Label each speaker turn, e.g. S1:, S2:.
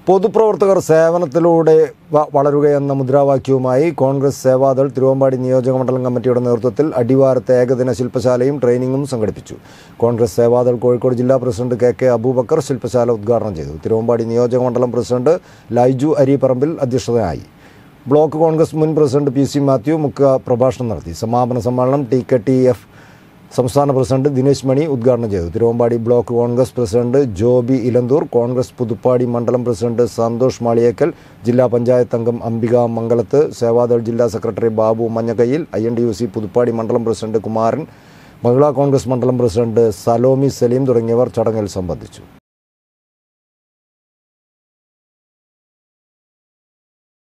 S1: പൊതുപ്രവർത്തകർ സേവനത്തിലൂടെ വ- വളരുകയെന്ന മുദ്രാവാക്യവുമായി കോൺഗ്രസ് സേവാദൾ തിരുവമ്പാടി നിയോജകമണ്ഡലം കമ്മിറ്റിയുടെ നേതൃത്വത്തിൽ അടിവാരത്തെ ഏകദിന ശില്പശാലയും ട്രെയിനിങ്ങും സംഘടിപ്പിച്ചു കോൺഗ്രസ് സേവാദൾ കോഴിക്കോട് ജില്ലാ പ്രസിഡന്റ് കെ കെ അബൂബക്കർ ശില്പശാല ഉദ്ഘാടനം ചെയ്തു തിരുവമ്പാടി നിയോജകമണ്ഡലം പ്രസിഡന്റ് ലൈജു അരിപ്പറമ്പിൽ അധ്യക്ഷതയായി ബ്ലോക്ക് കോൺഗ്രസ് മുൻ പ്രസിഡന്റ് പി സി മാത്യു മുഖ്യ പ്രഭാഷണം നടത്തി സമാപന സമ്മേളനം ടി കെ ടി എഫ് സംസ്ഥാന പ്രസിഡന്റ് ദിനേശ് മണി ഉദ്ഘാടനം ചെയ്തു Thiruvambady block congress president Joby Elanthoor congress Puthuppady മണ്ഡലം പ്രസിഡന്റ് സന്തോഷ് മാളിയേക്കൽ ജില്ലാ പഞ്ചായത്ത് അംഗം അംബിക മംഗലത്ത് സേവാദൾ ജില്ലാ secretary Babu Manjakkayil I N D U C Puthuppady മണ്ഡലം പ്രസിഡന്റ് കുമാരൻ മഹിളാ കോൺഗ്രസ് മണ്ഡലം പ്രസിഡന്റ് സലോമി സലീം തുടങ്ങിയവർ ചടങ്ങിൽ സംബന്ധിച്ചു